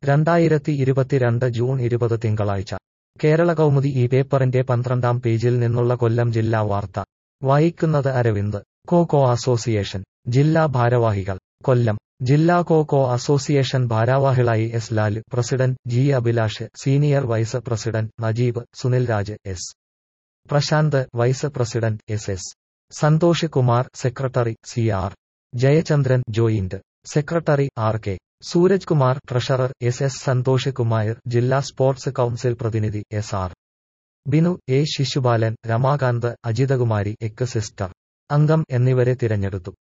രണ്ടായിരത്തി ഇരുപത്തിരണ്ട് ജൂൺ ഇരുപത് തിങ്കളാഴ്ച കേരള കൗമുദി ഈ പേപ്പറിന്റെ പന്ത്രണ്ടാം പേജിൽ നിന്നുള്ള കൊല്ലം ജില്ലാ വാർത്ത വായിക്കുന്നത് അരവിന്ദ് കോ കോ അസോസിയേഷൻ ജില്ലാ ഭാരവാഹികൾ കൊല്ലം ജില്ലാ കോ കോ അസോസിയേഷൻ ഭാരവാഹികളായി S Lal president G Abhilash senior vice president Najeeb Sunilraj S Prashanth vice president S S Santhosh Kumar secretary C R Jayachandran joint secretary R K Sooraj Kumar treasurer S S Santhosh Kumar ജില്ലാ സ്പോർട്സ് കൌൺസിൽ പ്രതിനിധി S R Binu A Sishupalan Ramakanth Ajithakumari എക്ക് സിസ്റ്റർ അംഗം എന്നിവരെ തിരഞ്ഞെടുത്തു